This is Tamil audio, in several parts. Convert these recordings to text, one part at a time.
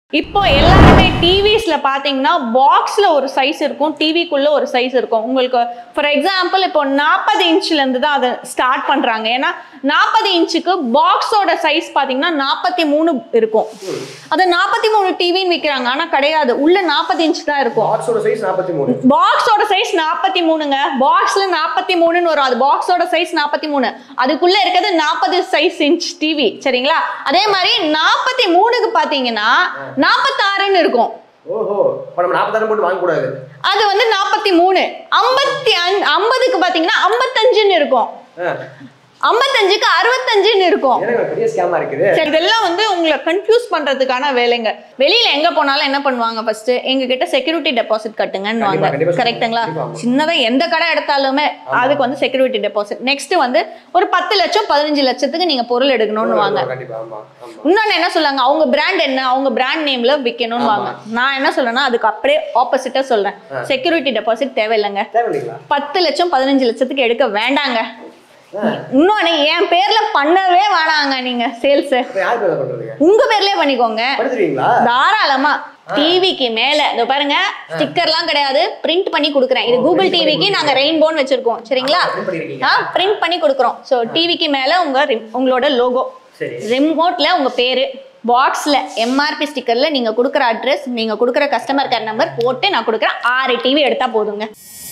இப்போ எல்லாருமே டிவிஸ்ல பாத்தீங்கன்னா பாக்ஸ்ல ஒரு சைஸ் இருக்கும் டிவிக்குள்ள ஒரு சைஸ் இருக்கும் உங்களுக்கு ஃபார் எக்ஸாம்பிள் இப்போ நாற்பது இன்ச்ல இருந்து தான் அதை ஸ்டார்ட் பண்றாங்க ஏன்னா நாற்பது இன்ச்சுக்கு பாக்ஸோட சைஸ் பாத்தீங்கன்னா நாற்பத்தி மூணு இருக்கும் அது நாற்பத்தி மூணு டிவின்னு விற்கிறாங்க ஆனா கிடையாது உள்ள நாற்பது இன்ச் தான் இருக்கும் பாக்ஸோட சைஸ் நாற்பத்தி மூணு பாக்ஸோட சைஸ் நாற்பத்தி மூணுங்க பாக்ஸ்ல நாற்பத்தி மூணுன்னு வரும் அது பாக்ஸோட சைஸ் நாற்பத்தி மூணு அதுக்குள்ள இருக்கிறது நாற்பது சைஸ் இன்ச் டிவி சரிங்களா அதே மாதிரி நாற்பத்தி மூணுக்கு பாத்தீங்கன்னா நாற்பத்தாறுன்னு இருக்கும் ஓஹோ இப்போ நம்ம நாற்பதாயிரம் போட்டு வாங்கக்கூடாது அது வந்து நாற்பத்தி மூணு ஐம்பத்தி அஞ்சு ஐம்பதுக்கு பாத்தீங்கன்னா ஐம்பத்தஞ்சுன்னு இருக்கும் ஆ. ஐம்பத்தஞ்சுக்கு அறுபத்தஞ்சுன்னு இருக்கும் ஏன்னா இங்க பெரிய ஸ்கேமா இருக்குது சரி, இதெல்லாம் வந்து உங்களை கன்ஃபியூஸ் பண்றதுக்கான வேலைங்க வெளியில எங்க போனாலும் என்ன பண்ணுவாங்க ஃபர்ஸ்ட் எங்க கிட்ட செக்யூரிட்டி டெபாசிட் கட்டுங்கன்னு கண்டிப்பா, வாங்க கண்டிப்பா கரெக்ட்டுங்களா கண்டிப்பா, ஆமா. சின்னதா எந்த கடை எடுத்தாலுமே அதுக்கு வந்து செக்யூரிட்டி டெபாசிட் நெக்ஸ்ட் வந்து ஒரு பத்து லட்சம் பதினஞ்சு லட்சத்துக்கு நீங்க பொருள் எடுக்கணும்னு வாங்க கண்டிப்பா ஆமா ஆமா இன்னொன்னு என்ன சொல்றாங்க அவங்க பிராண்ட் என்ன அவங்க பிராண்ட் நேம்ல விற்கணும்னு வாங்க நான் என்ன சொல்றேன்னா அதுக்கு அப்படியே ஆப்போசிட்டா சொல்றேன் செக்யூரிட்டி டெபாசிட் தேவையில்லைங்க தேவையில்லைங்களா பத்து லட்சம் பதினஞ்சு லட்சத்துக்கு எடுக்க வேண்டாங்க ஆ. இன்னொன்னு என் பேர்ல பண்ணவே வேணாங்க நீங்க சேல்ஸ் இப்போ யார் பேர் பண்றதுங்க உங்க பேர்லயே பண்ணிக்கோங்க படுத்துருவீங்களா தாராளமா டிவிக்கு மேல இந்த பாருங்க ஸ்டிக்கர்லாம் கிடையாது பிரிண்ட் பண்ணி கொடுக்குறேன் இது கூகுள் டிவிக்கு நாங்க ரெயின்போன் வச்சிருக்கோம் சரிங்களா print பண்ணிருக்கீங்க. ஆ பிரிண்ட் பண்ணி கொடுக்குறோம் ஸோ டிவிக்கு மேல உங்க rim- உங்களோட லோகோ சரி ரிமோட்ல உங்க பேரு பாக்ஸ்ல எம்ஆர்பி ஸ்டிக்கர்ல நீங்க கொடுக்குற அட்ரஸ் நீங்க கொடுக்குற கஸ்டமர் கேர் நம்பர் போட்டு நான் கொடுக்குறேன் ஆறு டிவி எடுத்தா போதுங்க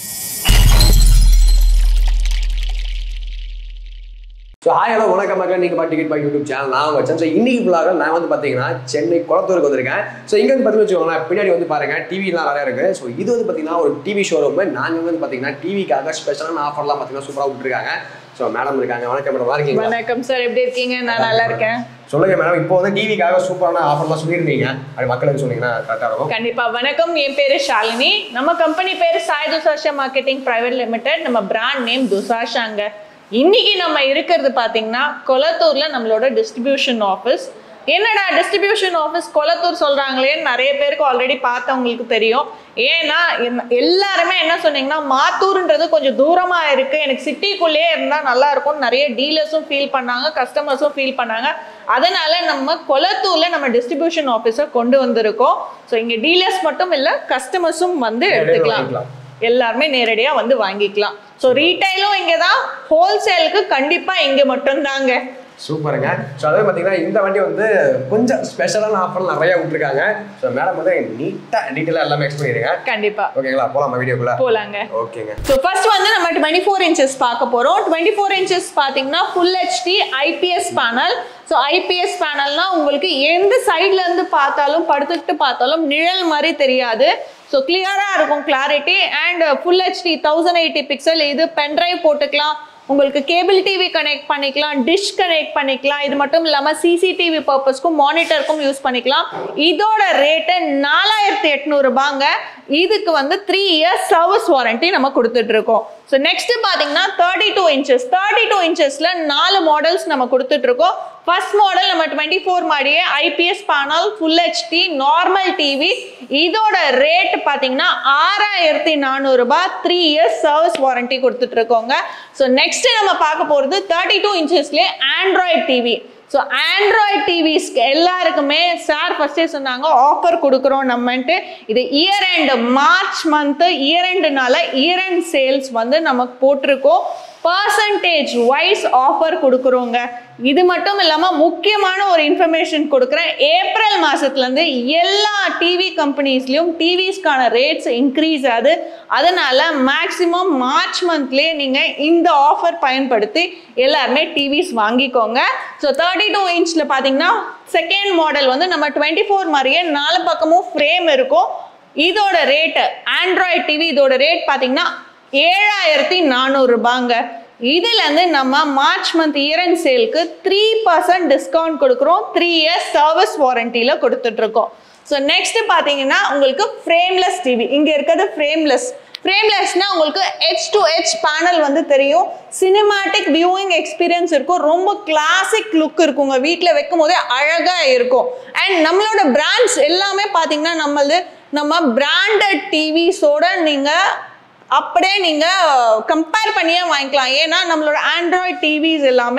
ஸோ ஹாய் ஹலோ வணக்கம் மக்கள் நீங்கள் பாட்டு டிக்கெட் பாய் யூடியூப் சேனல் நான் வச்சேன் ஸோ இன்னைக்கு ஃபுல்லாக நான் வந்து பார்த்தீங்கன்னா சென்னை குளத்தூருக்கு வந்திருக்கேன் ஸோ இங்கே வந்து பார்த்தீங்கன்னு வச்சுக்கோங்களேன் பின்னாடி வந்து பாருங்க டிவிலாம் நிறையா இருக்குது ஸோ இது வந்து பார்த்தீங்கன்னா ஒரு டிவி ஷோரூம் நாங்கள் வந்து பார்த்தீங்கன்னா டிவிக்காக ஸ்பெஷலான ஆஃபர்லாம் பார்த்தீங்கன்னா சூப்பராக விட்டுருக்காங்க ஸோ மேடம் இருக்காங்க வணக்கம் மேடம் நல்லா இருக்கீங்களா வணக்கம் சார் எப்படி இருக்கீங்க நான் நல்லா இருக்கேன் சொல்லுங்க மேடம் இப்போ வந்து டிவிக்காக சூப்பரான ஆஃபர்லாம் சொல்லியிருந்தீங்க அது மக்களுக்கு சொன்னீங்கன்னா கரெக்டாக இருக்கும் கண்டிப்பா வணக்கம் என் பேரு ஷாலினி நம்ம கம்பெனி பேரு Sai Thusasha marketing private limited நம்ம பிராண்ட் நேம் துசாஷாங்க இன்னைக்கு நம்ம இருக்கிறது பாத்தீங்கன்னா கொளத்தூர்ல நம்மளோட டிஸ்ட்ரிபியூஷன் ஆஃபீஸ் என்னடா டிஸ்ட்ரிபியூஷன் ஆஃபீஸ் கொளத்தூர் சொல்றாங்களேன்னு நிறைய பேருக்கு ஆல்ரெடி பார்த்தவங்களுக்கு தெரியும் ஏன்னா என்ன- எல்லாருமே என்ன சொன்னீங்கன்னா மாத்தூர்ன்றது கொஞ்சம் தூரமா இருக்கு எனக்கு சிட்டிக்குள்ளேயே இருந்தா நல்லா இருக்கும் நிறைய டீலர்ஸும் ஃபீல் பண்ணாங்க கஸ்டமர்ஸும் ஃபீல் பண்ணாங்க அதனால நம்ம கொளத்தூர்ல நம்ம டிஸ்ட்ரிபியூஷன் ஆஃபீஸை கொண்டு வந்திருக்கோம் ஸோ இங்க டீலர்ஸ் மட்டும் இல்ல கஸ்டமர்ஸும் வந்து எடுத்துக்கலாம் வாங்கிக்கலாம். எல்லாருமே நேரடியா வந்து வாங்கிக்கலாம் ஸோ ரீட்டைலும் இங்க தான் ஹோல்சேலுக்கு கண்டிப்பா இங்க மட்டும்தாங்க சூப்பருங்க ஸோ அதே பார்த்தீங்கன்னா இந்த வண்டி வந்து கொஞ்சம் ஸ்பெஷலான ஆஃபர் நிறைய விட்டுருக்காங்க ஸோ மேடம் வந்து நீட்டாக டீட்டெயிலாக எல்லாமே எக்ஸ்பிளைன் பண்ணிடுங்க கண்டிப்பா ஓகேங்களா போகலாமா வீடியோக்குள்ள போலாங்க ஓகேங்க ஸோ ஃபர்ஸ்ட் வந்து நம்ம டுவெண்ட்டி ஃபோர் இன்ச்சஸ் பார்க்க போகிறோம் டுவெண்ட்டி ஃபோர் இன்ச்சஸ் பார்த்தீங்கன்னா full HD IPS panel so IPS பேனல்னா உங்களுக்கு எந்த சைட்ல இருந்து பார்த்தாலும் படுத்துக்கிட்டு பார்த்தாலும் நிழல் மாதிரி தெரியாது ஸோ கிளியராக இருக்கும் clarity and full HD thousand eighty pixel இது பென்ட்ரைவ் போட்டுக்கலாம் உங்களுக்கு கேபிள் டிவி கனெக்ட் பண்ணிக்கலாம் டிஷ் கனெக்ட் பண்ணிக்கலாம் இது மட்டும் இல்லாமல் சிசிடிவி பர்பஸ்க்கும் மானிட்டருக்கும் யூஸ் பண்ணிக்கலாம் இதோட ரேட்டு நாலாயிரத்தி எட்நூறுபாங்க இதுக்கு வந்து த்ரீ இயர்ஸ் சர்வீஸ் வாரண்டி நம்ம கொடுத்துட்டு இருக்கோம் ஸோ நெக்ஸ்ட் பார்த்தீங்கன்னா thirty two inches thirty two இன்ச்சஸ்ல நாலு மாடல்ஸ் நம்ம கொடுத்துட்டு இருக்கோம் ஃபர்ஸ்ட் மாடல் நம்ம டுவெண்ட்டி ஃபோர் மாடியே IPS panel full HD normal TV இதோட ரேட் பார்த்தீங்கன்னா ஆறாயிரத்தி நானூறுபா த்ரீ இயர்ஸ் சர்வீஸ் வாரண்டி கொடுத்துட்டு இருக்கோங்க ஸோ நெக்ஸ்ட் நம்ம பார்க்க போகிறது தேர்ட்டி டூ இன்ச்சஸ்லேயே ஆண்ட்ராய்ட் டிவி ஸோ ஆண்ட்ராய்ட் டிவிஸ்க்கு எல்லாருக்குமே சார் ஃபர்ஸ்டே சொன்னாங்க ஆஃபர் கொடுக்குறோம் நம்மன்ட்டு இது year end March month year எண்டுனால இயர் எண்ட் சேல்ஸ் வந்து நமக்கு போட்டிருக்கோம் பர்சன்டேஜ் வைஸ் ஆஃபர் கொடுக்குறோங்க இது மட்டும் இல்லாமல் முக்கியமான ஒரு இன்ஃபர்மேஷன் கொடுக்குறேன் ஏப்ரல் மாதத்துலேருந்து எல்லா டிவி கம்பெனிஸ்லையும் டிவிஸ்க்கான ரேட்ஸ் இன்க்ரீஸ் ஆகுது அதனால மேக்ஸிமம் மார்ச் மந்த்லேயே நீங்கள் இந்த ஆஃபர் பயன்படுத்தி எல்லாருமே டிவிஸ் வாங்கிக்கோங்க ஸோ தேர்ட்டி டூ இன்ச்சில் பார்த்தீங்கன்னா செகண்ட் மாடல் வந்து நம்ம டுவெண்ட்டி ஃபோர் மாதிரியே நாலு பக்கமும் ஃப்ரேம் இருக்கும் இதோட ரேட்டு ஆண்ட்ராய்ட் டிவி இதோட ரேட் பார்த்தீங்கன்னா ஏழாயிரத்தி நானூறுபாங்க இதுலேருந்து நம்ம மார்ச் மந்த் இயர் அண்ட் சேலுக்கு த்ரீ பர்சன்ட் டிஸ்கவுண்ட் கொடுக்குறோம் த்ரீ இயர்ஸ் சர்வீஸ் வாரண்டியில் கொடுத்துட்ருக்கோம் ஸோ நெக்ஸ்ட் பார்த்தீங்கன்னா உங்களுக்கு ஃப்ரேம்லெஸ் டிவி இங்கே இருக்கிறது ஃப்ரேம்லெஸ் ஃப்ரேம்லெஸ்னா உங்களுக்கு ஹெச் டு ஹெச் பேனல் வந்து தெரியும் சினிமாட்டிக் வியூவிங் எக்ஸ்பீரியன்ஸ் இருக்கும் ரொம்ப கிளாசிக் லுக் இருக்குங்க வீட்டில் வைக்கும் போதே அழகாக இருக்கும் அண்ட் நம்மளோட பிராண்ட்ஸ் எல்லாமே பார்த்தீங்கன்னா நம்மளது நம்ம பிராண்டட் டிவிஸோட நீங்கள் அப்படியே நீங்கள் கம்பேர் பண்ணியே வாங்கிக்கலாம் ஏன்னா நம்மளோட ஆண்ட்ராய்ட் டிவிஸ் எல்லாமே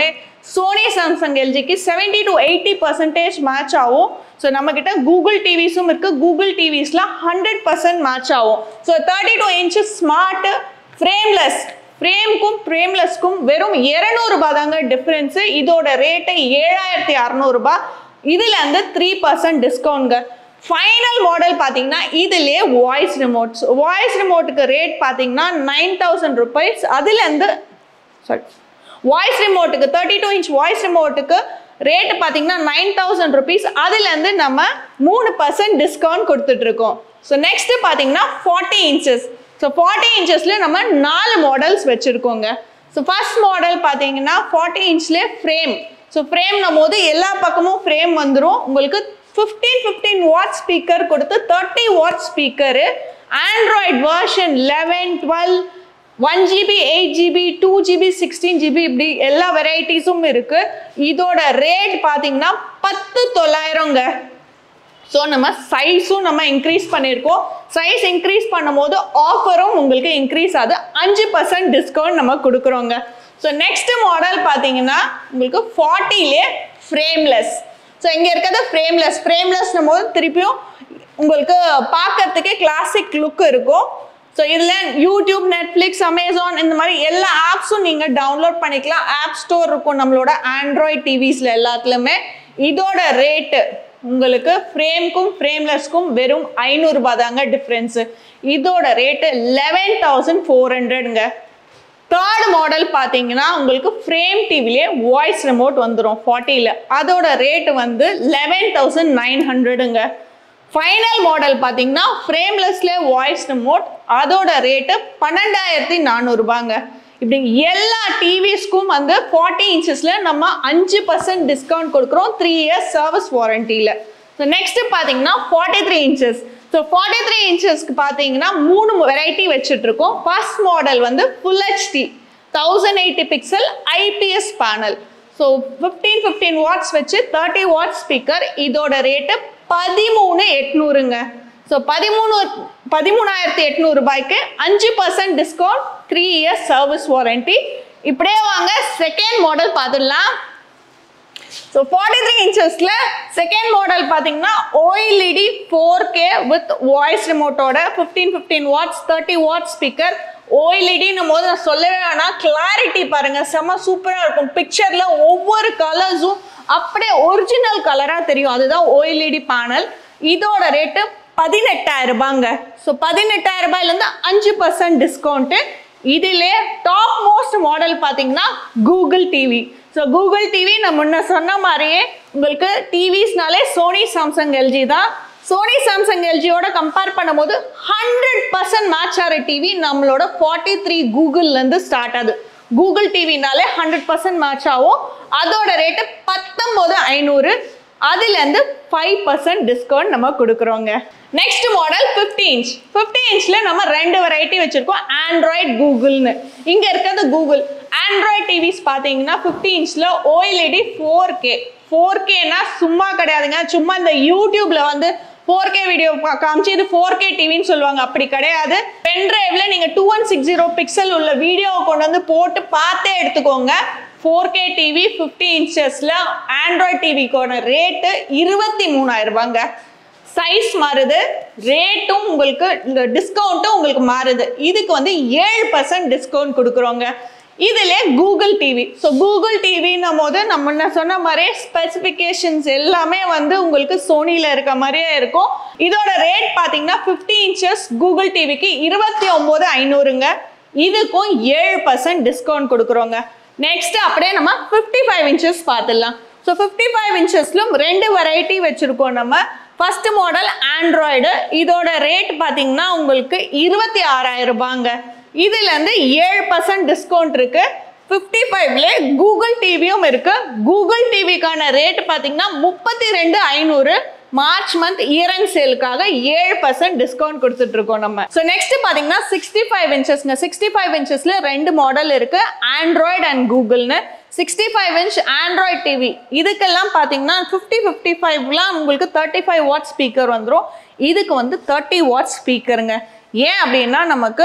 சோனி சாம்சங் எல்ஜிக்கு seventy to eighty percentage match ஆகும் ஸோ நம்மக்கிட்ட கூகுள் டிவிஸும் இருக்குது கூகுள் டிவிஸில் ஹண்ட்ரட் பர்சன்ட் மேட்ச் ஆகும் so thirty two inches smart frameless ஃப்ரேம்க்கும் ஃப்ரேம்லெஸ்க்கும் வெறும் இரநூறுபா தாங்க டிஃப்ரென்ஸு இதோட ரேட்டு ஏழாயிரத்தி அறநூறுபா இதுல இருந்து த்ரீ பர்சன்ட் டிஸ்கவுண்ட்ங்க ஃபைனல் மாடல் பார்த்தீங்கன்னா இதுலேயே வாய்ஸ் ரிமோட்ஸ் வாய்ஸ் ரிமோட்டுக்கு ரேட் பார்த்தீங்கன்னா நைன் தௌசண்ட் ருபீஸ் அதுலேருந்து சாரி வாய்ஸ் ரிமோட்டுக்கு தேர்ட்டி டூ இன்ச் வாய்ஸ் ரிமோட்டுக்கு ரேட் பார்த்தீங்கன்னா நைன் தௌசண்ட் ருபீஸ் அதுலேருந்து நம்ம மூணு பர்சன்ட் டிஸ்கவுண்ட் கொடுத்துட்ருக்கோம் ஸோ நெக்ஸ்ட்டு பார்த்தீங்கன்னா ஃபார்ட்டி இன்ச்சஸ் ஸோ ஃபார்ட்டி இன்ச்சஸில் நம்ம நாலு மாடல்ஸ் வச்சுருக்கோங்க ஸோ ஃபர்ஸ்ட் மாடல் பார்த்தீங்கன்னா ஃபார்ட்டி இன்ச்லேயே ஃப்ரேம் ஸோ ஃப்ரேம்னும் போது எல்லா பக்கமும் ஃப்ரேம் வந்துடும் உங்களுக்கு ஃபிஃப்டீன் ஃபிஃப்டீன் வாட் ஸ்பீக்கர் கொடுத்து thirty watt speaker Android version eleven twelve one GB eight GB two GB sixteen GB இப்படி எல்லா வெரைட்டிஸும் இருக்கு இதோட ரேட் பார்த்தீங்கன்னா பத்து தொள்ளாயிரங்க ஸோ நம்ம சைஸும் நம்ம இன்க்ரீஸ் பண்ணியிருக்கோம் சைஸ் இன்க்ரீஸ் பண்ணும்போது ஆஃபரும் உங்களுக்கு இன்க்ரீஸ் ஆகுது அஞ்சு பர்சன்ட் டிஸ்கவுண்ட் நம்ம கொடுக்குறோங்க ஸோ நெக்ஸ்ட் மாடல் பார்த்தீங்கன்னா உங்களுக்கு ஃபார்ட்டிலே ஃப்ரேம்லெஸ் ஸோ இங்கே இருக்கிறது ஃப்ரேம்லெஸ் ஃப்ரேம்லெஸ்னும் போது திருப்பியும் உங்களுக்கு பார்க்கறதுக்கே கிளாசிக் லுக் இருக்கும் ஸோ இதில் யூடியூப் நெட்ஃப்ளிக்ஸ் அமேசான் இந்த மாதிரி எல்லா ஆப்ஸும் நீங்கள் டவுன்லோட் பண்ணிக்கலாம் ஆப் ஸ்டோர் இருக்கும் நம்மளோட ஆண்ட்ராய்ட் டிவிஸில் எல்லாத்துலேயுமே இதோட ரேட்டு உங்களுக்கு ஃப்ரேம்க்கும் ஃப்ரேம்லெஸ்க்கும் வெறும் ஐநூறுரூபா தாங்க டிஃப்ரென்ஸு இதோட ரேட்டு லெவன் தௌசண்ட் ஃபோர் ஹண்ட்ரடுங்க தேர்ட் மாடல் பார்த்தீங்கன்னா உங்களுக்கு ஃப்ரேம் டிவிலே வாய்ஸ் ரிமோட் வந்துடும் ஃபார்ட்டியில் அதோட ரேட் வந்து லெவன் தௌசண்ட் நைன் ஹண்ட்ரடுங்க ஃபைனல் மாடல் பார்த்தீங்கன்னா ஃப்ரேம்லெஸ்ல வாய்ஸ் ரிமோட் அதோட ரேட்டு பன்னெண்டாயிரத்தி நானூறுபாங்க இப்படி எல்லா டிவிஸ்க்கும் வந்து ஃபார்ட்டி இன்ச்சஸில் நம்ம அஞ்சு பர்சன்ட் டிஸ்கவுண்ட் கொடுக்குறோம் த்ரீ இயர்ஸ் சர்வீஸ் வாரண்டியில் ஸோ நெக்ஸ்ட் பார்த்தீங்கன்னா forty three inches so forty three இன்ச்சஸ்க்கு பார்த்தீங்கன்னா மூணு வெரைட்டி வச்சுட்டு இருக்கோம் ஃபர்ஸ்ட் மாடல் வந்து full HD thousand eighty pixel IPS panel so fifteen fifteen watts வச்சு தேர்ட்டி வாட்ஸ் ஸ்பீக்கர் இதோட ரேட்டு பதிமூணு எட்நூறுங்க ஸோ பதிமூணு பதிமூணாயிரத்தி எட்நூறு ரூபாய்க்கு அஞ்சு percent discount three years service warranty இப்படியே வாங்க செகண்ட் மாடல் பார்த்துடலாம் ஸோ ஃபார்ட்டி த்ரீ இன்ச்சஸில் செகண்ட் மாடல் பார்த்தீங்கன்னா OLED four K with voice ரிமோட்டோட fifteen fifteen watts thirty watt speaker ஓஎல்இடின்னும் போது நான் சொல்லவே வேணாம் கிளாரிட்டி பாருங்க செம்ம சூப்பராக இருக்கும் பிக்சரில் ஒவ்வொரு கலர்ஸும் அப்படியே ஒரிஜினல் கலராக தெரியும் அதுதான் ஓஎல்இடி பேனல் இதோட ரேட்டு பதினெட்டாயிரம் ரூபாங்க ஸோ பதினெட்டாயிரம் ரூபாயிலேருந்து அஞ்சு பர்சன்ட் டிஸ்கவுண்ட்டு இதிலே டாப் மோஸ்ட் மாடல் பார்த்தீங்கன்னா Google TV so Google TV நான் முன்ன சொன்ன மாதிரியே உங்களுக்கு டிவிஸ்னாலே சோனி சாம்சங் எல்ஜி தான் சோனி சாம்சங் எல்ஜியோட கம்பேர் பண்ணும்போது ஹண்ட்ரட் பர்சன்ட் மேட்ச் ஆகிற டிவி நம்மளோட ஃபார்ட்டி த்ரீ கூகுள்லேருந்து ஸ்டார்ட் ஆகுது கூகுள் டிவினாலே ஹண்ட்ரட் பர்சன்ட் மேட்ச் ஆகும் அதோட ரேட்டு பத்தொம்போது ஐநூறு அதுலேருந்து ஃபைவ் பர்சன்ட் டிஸ்கவுண்ட் நம்ம கொடுக்குறோங்க next model fifty inch fifty இன்ச்சில் நம்ம ரெண்டு வெரைட்டி வச்சுருக்கோம் ஆண்ட்ராய்ட் கூகுள்னு இங்கே இருக்கிறது கூகுள் ஆண்ட்ராய்ட் டிவிஸ் பார்த்தீங்கன்னா ஃபிஃப்டி இன்ச்சில் ஓஎல்இடி ஃபோர் கே ஃபோர் கேனா சும்மா கிடையாதுங்க சும்மா இந்த யூடியூப்ல வந்து ஃபோர் கே வீடியோ காமிச்சு இது ஃபோர் கே டிவின்னு சொல்லுவாங்க அப்படி கிடையாது பென் டிரைவ்ல நீங்க two one six zero pixel உள்ள வீடியோவை கொண்டு வந்து போட்டு பார்த்தே எடுத்துக்கோங்க ஃபோர் கே டிவி ஃபிஃப்டி இன்ச்சஸில் ஆண்ட்ராய்ட் டிவிக்கான ரேட்டு இருபத்தி மூணாயிரம் ரூபாங்க சைஸ் மாறுது ரேட்டும் உங்களுக்கு இந்த டிஸ்கவுண்ட்டும் உங்களுக்கு மாறுது இதுக்கு வந்து ஏழு பர்சன்ட் டிஸ்கவுண்ட் கொடுக்குறோங்க இதிலே கூகுள் டிவி ஸோ கூகுள் டிவின்னும் போது நம்ம முன்ன சொன்ன மாதிரியே ஸ்பெசிஃபிகேஷன்ஸ் எல்லாமே வந்து உங்களுக்கு சோனியில் இருக்க மாதிரியே இருக்கும் இதோட ரேட் பார்த்தீங்கன்னா ஃபிஃப்டி இன்ச்சஸ் கூகுள் டிவிக்கு இருபத்தி ஒம்பது ஐநூறுங்க இதுக்கும் ஏழு பர்சன்ட் டிஸ்கவுண்ட் கொடுக்குறோங்க நெக்ஸ்ட் அப்படியே நம்ம ஃபிஃப்டி ஃபைவ் இன்ச்சஸ் பார்த்துடலாம் ஸோ ஃபிஃப்டி ஃபைவ் இன்ச்சஸ்லும் ரெண்டு வெரைட்டி வச்சுருக்கோம் நம்ம ஃபர்ஸ்ட் மாடல் ஆண்ட்ராய்டு இதோட ரேட் பார்த்தீங்கன்னா உங்களுக்கு இருபத்தி ஆறாயிரம் ரூபாங்க இதுலேருந்து ஏழு பர்சன்ட் டிஸ்கவுண்ட் இருக்கு ஃபிஃப்டி ஃபைவ்ல கூகுள் டிவியும் இருக்கு கூகுள் டிவிக்கான ரேட் பார்த்தீங்கன்னா முப்பத்தி ரெண்டு ஐநூறு மார்ச் மந்த் இயர் அண்ட் சேலுக்காக ஏழு பர்சன்ட் டிஸ்கவுண்ட் கொடுத்துட்டு இருக்கோம் நம்ம ஸோ நெக்ஸ்ட் பார்த்தீங்கன்னா சிக்ஸ்டி ஃபைவ் இன்ச்சஸ்ங்க சிக்ஸ்டி ஃபைவ் இன்ச்சஸ்ல ரெண்டு மாடல் இருக்கு ஆண்ட்ராய்டு அண்ட் கூகுள்னு sixty five inch Android TV இதுக்கெல்லாம் பார்த்தீங்கன்னா ஃபிஃப்டி ஃபிஃப்டி ஃபைவ்லாம் உங்களுக்கு தேர்ட்டி ஃபைவ் வாட் ஸ்பீக்கர் வந்துடும் இதுக்கு வந்து தேர்ட்டி வாட் ஸ்பீக்கருங்க ஏன் அப்படின்னா நமக்கு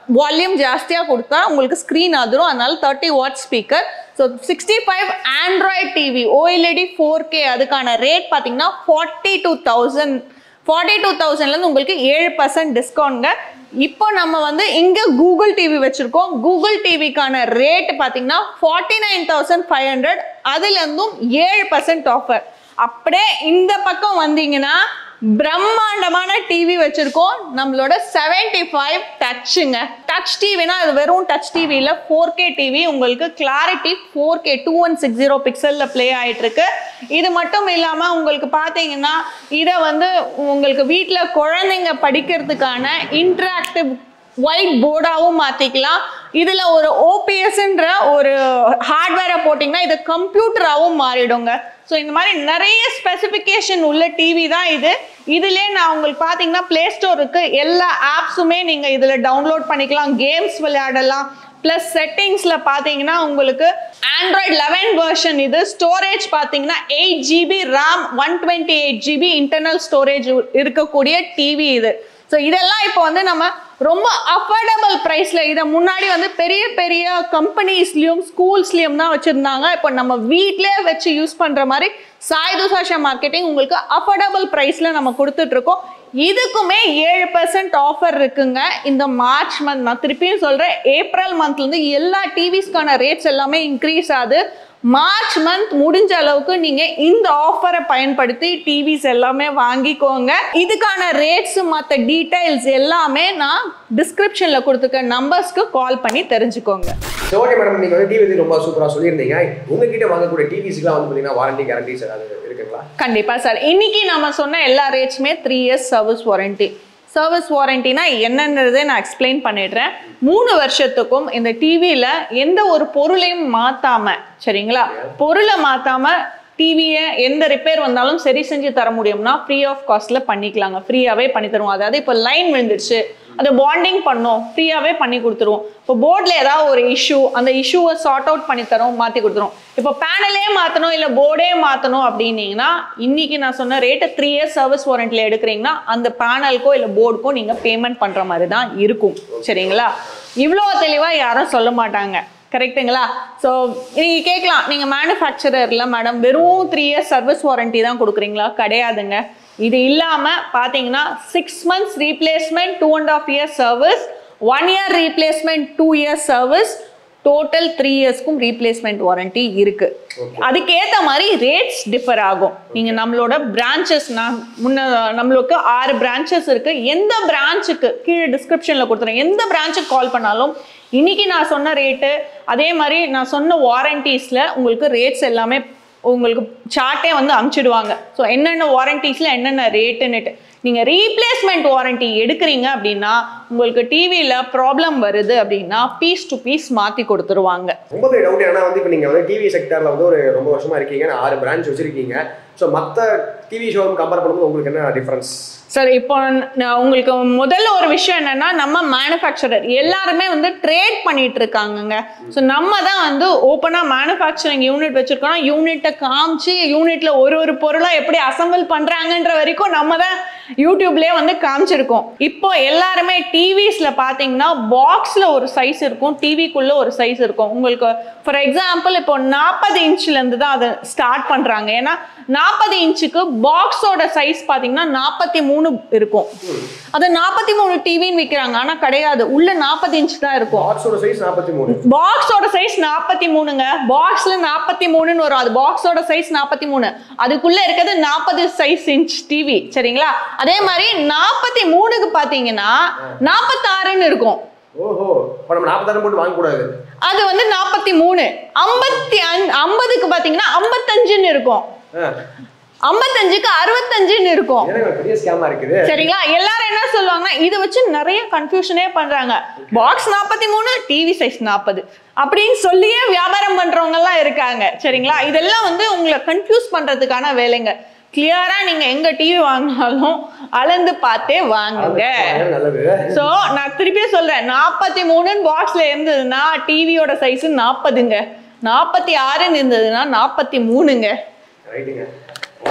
வால்யூம் ஜாஸ்தியாக கொடுத்தா உங்களுக்கு ஸ்க்ரீன் அதிரும் அதனால thirty watt speaker so sixty five Android TV OLED four K அதுக்கான ரேட் பார்த்தீங்கன்னா forty two thousand forty two தௌசண்ட்லேருந்து உங்களுக்கு ஏழு பர்சன்ட் டிஸ்கவுண்ட்ங்க இப்போ நம்ம வந்து இங்கே கூகுள் டிவி வச்சுருக்கோம் கூகுள் டிவிக்கான ரேட் பார்த்தீங்கன்னா forty nine thousand five hundred அதுலேருந்தும் ஏழு பர்சன்ட் ஆஃபர் அப்படியே இந்த பக்கம் வந்தீங்கன்னா பிரம்மாண்டமான டிவி வச்சிருக்கோம் நம்மளோட செவன்டி ஃபைவ் டச்சுங்க டச் டிவினா அது வெறும் டச் டிவியில் ஃபோர் கே டிவி உங்களுக்கு clarity four K two one six zero பிக்சலில் ப்ளே ஆகிட்டு இருக்கு இது மட்டும் இல்லாமல் உங்களுக்கு பார்த்தீங்கன்னா இதை வந்து உங்களுக்கு வீட்டில் குழந்தைங்க படிக்கிறதுக்கான இன்ட்ராக்டிவ் ஒயிட் போர்டாகவும் மாற்றிக்கலாம் இதில் ஒரு ஓபிஎஸ்ன்ற ஒரு ஹார்ட்வேரை போட்டிங்கன்னா இது கம்ப்யூட்டராகவும் மாறிடுங்க ஸோ இந்த மாதிரி நிறைய ஸ்பெசிஃபிகேஷன் உள்ள டிவி தான் இது இதிலே நான் உங்களுக்கு பார்த்தீங்கன்னா ப்ளே ஸ்டோருக்கு எல்லா ஆப்ஸுமே நீங்கள் இதில் டவுன்லோட் பண்ணிக்கலாம் கேம்ஸ் விளையாடலாம் ப்ளஸ் செட்டிங்ஸில் பார்த்தீங்கன்னா உங்களுக்கு ஆண்ட்ராய்ட் லெவன் வெர்ஷன் இது ஸ்டோரேஜ் பார்த்தீங்கன்னா eight GB RAM one twenty eight GB internal storage இருக்கக்கூடிய டிவி இது ஸோ இதெல்லாம் இப்போ வந்து நம்ம ரொம்ப அஃபோர்டபுள் ப்ரைஸில் இதை முன்னாடி வந்து பெரிய பெரிய கம்பெனிஸ்லேயும் ஸ்கூல்ஸ்லேயும் தான் வச்சுருந்தாங்க இப்போ நம்ம வீட்டிலே வச்சு யூஸ் பண்ணுற மாதிரி சாய் துசாஷா மார்க்கெட்டிங் உங்களுக்கு அஃபோர்டபுள் ப்ரைஸில் நம்ம கொடுத்துட்ருக்கோம் இதுக்குமே ஏழு பர்சன்ட் ஆஃபர் இருக்குங்க இந்த மார்ச் மந்த் நான் திருப்பியும் சொல்கிறேன் ஏப்ரல் மந்த்லேருந்து எல்லா டிவிஸ்க்கான ரேட்ஸ் எல்லாமே இன்க்ரீஸ் ஆகுது மார்ச் மந்த் முடிஞ்ச அளவுக்கு நீங்க இந்த ஆஃபரை பயன்படுத்தி டிவிஸ் எல்லாமே வாங்கிக்கோங்க இதுக்கான ரேட்ஸ் மற்ற டீடைல்ஸ் எல்லாமே நான் டிஸ்கிரிப்ஷன்ல கொடுத்துருக்க நம்பர்ஸ்க்கு கால் பண்ணி தெரிஞ்சுக்கோங்க சரி ஓகே மேடம் நீங்கள் வந்து டிவி பற்றி ரொம்ப சூப்பராக சொல்லியிருந்தீங்க உங்ககிட்ட வாங்கக்கூடிய டிவிஸ்க்குலாம் வந்து பார்த்தீங்கன்னா வாரண்டி கேரண்டிஸ் ஏதாவது இருக்குங்களா கண்டிப்பா சார் இன்னைக்கு நம்ம சொன்ன எல்லா ரேட்ஸுமே three years service warranty service வாரண்டினா என்னன்றதை நான் எக்ஸ்பிளைன் பண்ணிடுறேன் மூணு வருஷத்துக்கும் இந்த டிவியில் எந்த ஒரு பொருளையும் மாத்தாம சரிங்களா பொருளை மாத்தாம டிவியை எந்த ரிப்பேர் வந்தாலும் சரி செஞ்சு தர முடியும்னா ஃப்ரீ ஆஃப் காஸ்ட்டில் பண்ணிக்கலாங்க ஃப்ரீயாகவே பண்ணி தருவோம் அதாவது இப்போ லைன் விழுந்துருச்சு அதை பாண்டிங் பண்ணோம் ஃப்ரீயாகவே பண்ணி கொடுத்துருவோம் இப்போ போர்டில் ஏதாவது ஒரு இஷ்யூ அந்த இஷ்யூவை சார்ட் அவுட் பண்ணி தரோம் மாற்றி கொடுத்துருவோம் இப்போ பேனலே மாற்றணும் இல்லை போர்டே மாற்றணும் அப்படின்னீங்கன்னா இன்னைக்கு நான் சொன்ன ரேட்டு த்ரீ இயர்ஸ் சர்வீஸ் வாரண்டியில் எடுக்கிறீங்கன்னா அந்த பேனலுக்கோ இல்லை போர்டுக்கோ நீங்கள் பேமெண்ட் பண்ணுற மாதிரி தான் இருக்கும் சரிங்களா இவ்வளோ தெளிவாக யாரும் சொல்ல மாட்டாங்க கரெக்ட்டுங்களா ஸோ நீங்கள் கேட்கலாம் நீங்கள் மேனுஃபேக்சரரில் மேடம் வெறும் த்ரீ இயர்ஸ் சர்வீஸ் வாரண்டி தான் கொடுக்குறீங்களா கிடையாதுங்க இது இல்லாமல் பார்த்தீங்கன்னா six months replacement two and of years service one year replacement two years service total three இயர்ஸ்க்கும் ரீப்ளேஸ்மெண்ட் வாரண்டி இருக்கு அதுக்கேற்ற மாதிரி ரேட்ஸ் டிஃபர் ஆகும் நீங்கள் நம்மளோட பிரான்ச்சஸ் நான் முன்ன நம்மளுக்கு ஆறு பிரான்ச்சஸ் இருக்கு எந்த பிரான்ச்சுக்கு கீழே டிஸ்கிரிப்ஷனில் கொடுத்துறேன் எந்த பிரான்ச்சுக்கு கால் பண்ணாலும் இன்னைக்கு நான் சொன்ன ரேட்டு அதே மாதிரி நான் சொன்ன வாரண்டிஸில் உங்களுக்கு ரேட்ஸ் எல்லாமே உங்களுக்கு சார்ட்டே வந்து அமுச்சிடுவாங்க ஸோ என்னென்ன வாரண்டிஸில் என்னென்ன ரேட்டுன்னுட்டு நீங்கள் ரீப்ளேஸ்மெண்ட் வாரண்டி எடுக்கிறீங்க அப்படின்னா உங்களுக்கு டிவியில் ப்ராப்ளம் வருது அப்படின்னா பீஸ் டு பீஸ் மாற்றி கொடுத்துருவாங்க ரொம்ப பெரிய டவுட் ஏன்னா வந்து இப்போ நீங்கள் வந்து டிவி செக்டரில் வந்து ஒரு ரொம்ப வருஷமா இருக்கீங்க நான் ஆறு பிரான்ச் வச்சிருக்கீங்க ஸோ மற்ற டிவி ஷோரூம் கம்பேர் பண்ணும்போது உங்களுக்கு என்ன டிஃப்ரென்ஸ் சார் இப்போ நான் உங்களுக்கு முதல்ல ஒரு விஷயம் என்னன்னா நம்ம மேனுஃபேக்சரர் எல்லாருமே வந்து ட்ரேட் பண்ணிட்டு இருக்காங்கங்க ஸோ நம்ம தான் வந்து ஓப்பனாக மேனுஃபேக்சரிங் யூனிட் வச்சிருக்கோம் யூனிட்டை காமிச்சு யூனிட்ல ஒரு ஒரு பொருளாக எப்படி அசம்பிள் பண்றாங்கன்ற வரைக்கும் நம்ம தான் யூடியூப்லேயே வந்து காமிச்சிருக்கோம் இப்போ எல்லாருமே டிவிஸ்ல பார்த்தீங்கன்னா பாக்ஸ்ல ஒரு சைஸ் இருக்கும் டிவிக்குள்ள ஒரு சைஸ் இருக்கும் உங்களுக்கு ஃபார் எக்ஸாம்பிள் இப்போ நாற்பது இன்ச்ல இருந்து தான் அதை ஸ்டார்ட் பண்றாங்க ஏன்னா நாற்பது இன்ச்சுக்கு பாக்ஸோட சைஸ் பார்த்தீங்கன்னா நாற்பத்தி மூணு இருக்கும் அது நாற்பத்தி மூணு டிவின்னு விற்கிறாங்க ஆனா கிடையாது உள்ள நாற்பது இன்ச் தான் இருக்கும் பாக்ஸோட சைஸ் நாற்பத்தி மூணு பாக்ஸோட சைஸ் நாற்பத்தி மூணுங்க பாக்ஸ்ல நாற்பத்தி மூணுன்னு வரும் அது பாக்ஸோட சைஸ் நாற்பத்தி மூணு அதுக்குள்ள இருக்கிறது நாற்பது சைஸ் இன்ச் டிவி சரிங்களா அதே மாதிரி நாற்பத்தி மூணுக்கு பாத்தீங்கன்னா நாற்பத்தாறுன்னு இருக்கும் ஓஹோ இப்போ நம்ம நாற்பத்தாயிரம் போட்டு வாங்கக்கூடாது அது வந்து நாற்பத்தி மூணு ஐம்பத்தி அஞ்சு ஐம்பதுக்கு பாத்தீங்கன்னா ஐம்பத்தஞ்சுன்னு இருக்கும் ஆ ஐம்பத்தஞ்சுக்கு அறுபத்தஞ்சுன்னு இருக்கும் ஏன்னா பெரிய ஸ்கேமா இருக்குது சரிங்களா எல்லாரும் என்ன சொல்லுவாங்கன்னா இதை வச்சு நிறைய கன்ஃபியூஷனே பண்றாங்க பாக்ஸ் நாற்பத்தி மூணு டிவி சைஸ் நாற்பது அப்படின்னு சொல்லியே வியாபாரம் பண்றவங்க எல்லாம் இருக்காங்க சரிங்களா இதெல்லாம் வந்து உங்களை கன்ஃபியூஸ் பண்றதுக்கான வேலைங்க கிளியரா நீங்க எங்க டிவி வாங்கினாலும் அளந்து பார்த்தே வாங்குங்க நல்லது சோ நான் திருப்பி சொல்றேன் நாற்பத்தி மூணுன்னு பாக்ஸ்ல இருந்ததுன்னா டிவியோட சைஸ் நாற்பதுங்க நாற்பத்தி ஆறுன்னு இருந்ததுன்னா நாற்பத்தி மூணுங்க ரைட்டுங்க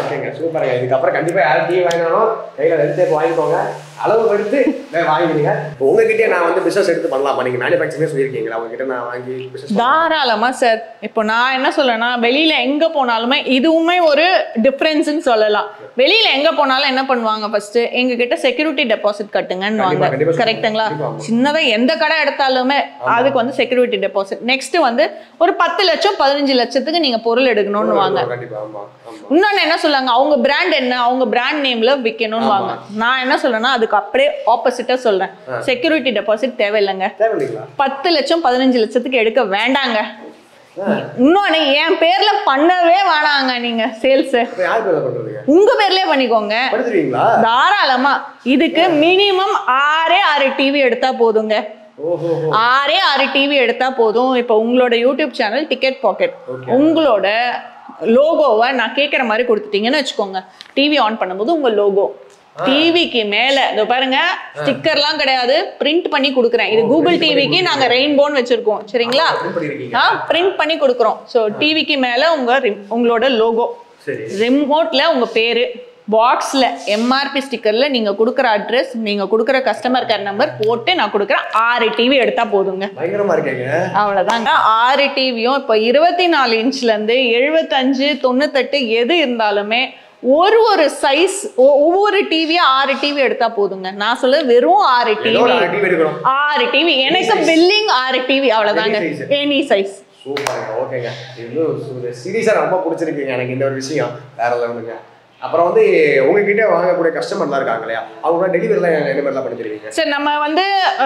ஓகேங்க சூப்பருங்க இதுக்கப்புறம் கண்டிப்பா யாரும் டீ வாங்கினாலும் கையில எடுத்து வாங்கிக்கோங்க அளவு எடுத்து வே- வாங்கிடுங்க இப்போ உங்ககிட்டயே நான் வந்து பிசினஸ் எடுத்து பண்ணலாமா நீங்க மேனுஃபேக்சரிங்கே சொல்லியிருக்கீங்களா உங்ககிட்ட நான் வாங்கி பிசினஸ் தாராளமா சார் இப்போ நான் என்ன சொல்றேன்னா வெளியில எங்க போனாலுமே இதுவுமே ஒரு டிஃபரன்ஸ்னு சொல்லலாம் வெளியில எங்க போனாலும் என்ன பண்ணுவாங்க ஃபர்ஸ்ட் எங்க கிட்ட செக்யூரிட்டி டெபாசிட் கட்டுங்கன்னு கண்டிப்பா, வாங்க கண்டிப்பா கரெக்ட்டுங்களா கண்டிப்பா, ஆமா. சின்னதா எந்த கடை எடுத்தாலுமே அதுக்கு வந்து செக்யூரிட்டி டெபாசிட் நெக்ஸ்ட் வந்து ஒரு பத்து லட்சம் பதினஞ்சு லட்சத்துக்கு நீங்க பொருள் எடுக்கணும்னு வாங்க கண்டிப்பா ஆமா ஆமா இன்னொன்னு என்ன சொல்லுவாங்க அவங்க பிராண்ட் என்ன அவங்க பிராண்ட் நேம்ல விற்கணும்னு வாங்க நான் என்ன சொல்றேன்னா அதுக்கு அப்படியே ஆப்போசிட்டா சொல்றேன் செக்யூரிட்டி டெபாசிட் தேவையில்லைங்க தேவையில்லைங்களா பத்து லட்சம் பதினஞ்சு லட்சத்துக்கு எடுக்க வேண்டாங்க ஆ. இன்னொன்னு என் பேர்ல பண்ணவே வேணாங்க நீங்க சேல்ஸ் இப்போ யார் பேர் பண்றதுங்க உங்க பேர்லயே பண்ணிக்கோங்க படுத்துருவீங்களா தாராளமா இதுக்கு மினிமம் ஆறே ஆறு டிவி எடுத்தா போதுங்க ஓஹோ ஆறே ஆறு டிவி எடுத்தா போதும் இப்போ உங்களோட YouTube channel ticket packet Okay. உங்களோட லோகோவை நான் கேட்குற மாதிரி கொடுத்துட்டீங்கன்னு வச்சுக்கோங்க டிவி ஆன் பண்ணும்போது உங்க லோகோ டிவிக்கு மேல இதோ பாருங்க ஸ்டிக்கர்லாம் கிடையாது பிரிண்ட் பண்ணி கொடுக்குறேன் இது கூகுள் டிவிக்கு நாங்க ரெயின்போன்னு வச்சிருக்கோம் சரிங்களா print பண்ணிருக்கீங்க. ஆ பிரிண்ட் பண்ணி கொடுக்குறோம் ஸோ டிவிக்கு மேல உங்க rim- உங்களோட லோகோ சரி ரிமோட்ல உங்க பேரு பாக்ஸ்ல எம்ஆர்பி ஸ்டிக்கர்ல நீங்க கொடுக்குற அட்ரஸ் நீங்க கொடுக்குற கஸ்டமர் கேர் நம்பர் போட்டு நான் கொடுக்குறேன் ஆறு டிவி எடுத்தா போதுங்க பயங்கரமா இருக்கீங்க அவ்வளவுதாங்க ஆறு டிவியும் இப்போ இருபத்தி நாலு இன்ச்ல இருந்து எழுபத்தஞ்சு தொண்ணூத்தெட்டு எது இருந்தாலுமே ஒரு ஒரு சைஸ் ஒவ்வொரு டிவியும் ஆறு டிவி எடுத்தா போதுங்க நான் சொல்ல வெறும் ஆறு ஏதோ டிவி ஒரு அரை டீ எடுக்கணும் ஆறு டிவி எனக்கு பில்லிங் ஆறு டிவி அவ்வளவுதாங்க Any size. எனி சைஸ் சூப்பருங்க ஓகேங்க இது சீரியஸாக ரொம்ப பிடிச்சிருக்கீங்க எனக்கு இந்த ஒரு விஷயம் வேற லெவலுங்க அப்புறம் வந்து உங்ககிட்ட வாங்கக்கூடிய கஸ்டமர்லாம் இருக்காங்க இல்லையா அவங்க டெலிவரிலாம் என்ன மாதிரிலாம் பண்ணி தருவீங்க சரி நம்ம வந்து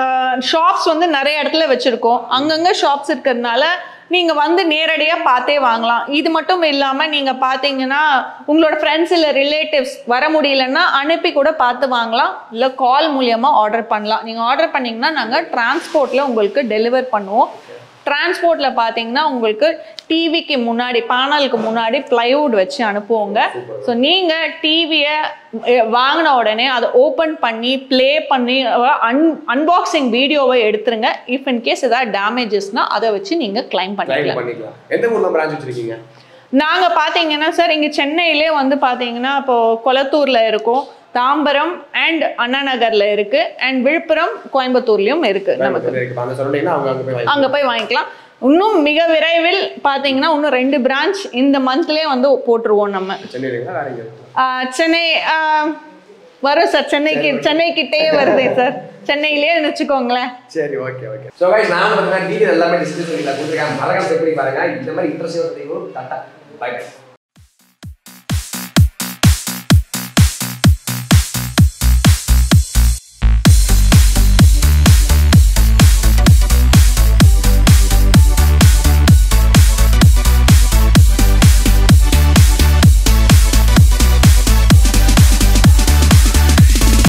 ஷாப்ஸ் வந்து நிறைய இடத்துல வச்சிருக்கோம் அங்கங்க ஷாப்ஸ் இருக்கிறதுனால நீங்க வந்து நேரடியா பார்த்தே வாங்கலாம் இது மட்டும் இல்லாம நீங்க பாத்தீங்கன்னா உங்களோட ஃப்ரெண்ட்ஸ் இல்ல ரிலேட்டிவ்ஸ் வர முடியலன்னா அனுப்பி கூட பார்த்து வாங்கலாம் இல்ல கால் மூலியமா ஆர்டர் பண்ணலாம் நீங்க ஆர்டர் பண்ணீங்கன்னா நாங்க டிரான்ஸ்போர்ட்ல உங்களுக்கு டெலிவர் பண்ணுவோம் டிரான்ஸ்போர்ட்ல பாத்தீங்கன்னா உங்களுக்கு டிவிக்கு முன்னாடி பேனலுக்கு முன்னாடி பிளைவுட் வச்சு அனுப்புவோங்க ஸோ நீங்க டிவியை வாங்கின உடனே அதை ஓப்பன் பண்ணி ப்ளே பண்ணி அன் அன்பாக்சிங் வீடியோவை எடுத்துருங்க இஃப் இன் கேஸ் ஏதாவது டேமேஜஸ்னா அதை வச்சு நீங்க கிளைம் கிளைம் பண்ணிக்கலாம் பண்ணிக்கலாம் எந்த ஊர்ல பிரான்ச் வச்சிருக்கீங்க நாங்க பாத்தீங்கன்னா சார் இங்க சென்னையிலே வந்து பாத்தீங்கன்னா இப்போ கொளத்தூர்ல இருக்கும் தாம்பரம் அண்ட் அண்ணா நகர்ல இருக்கு அண்ட் விழுப்புரம் கோயம்புத்தூர்லயும் இருக்கு நமக்கு கோயம்புத்தூர்ல இருக்கு அந்த சொன்னீங்கன்னா அவங்க அங்க போய் வாங்கி அங்க போய் வாங்கிக்கலாம் இன்னும் மிக விரைவில் பாத்தீங்கன்னா இன்னும் ரெண்டு பிரான்ச் இந்த மந்த்லயே வந்து போட்டுருவோம் நம்ம சென்னையில வேற எங்க ஆஹ் சென்னை ஆஹ் வரும் சார் சென்னைக்கு சென்னை கிட்டேயே வருதே சார் சென்னையிலேயே வச்சுக்கோங்களேன் சரி ஓகே ஓகே ஸோ கைஸ் நான் வந்து பார்த்தீங்கன்னா டீட்டெயில் எல்லாமே டிஸ்கிரிப்ஷனில் கொடுத்துருக்கேன் மறக்காம செக் பண்ணி பாருங்க இந்த மாதிரி இன்ட்ரெஸ்டிங் டாட்டா பை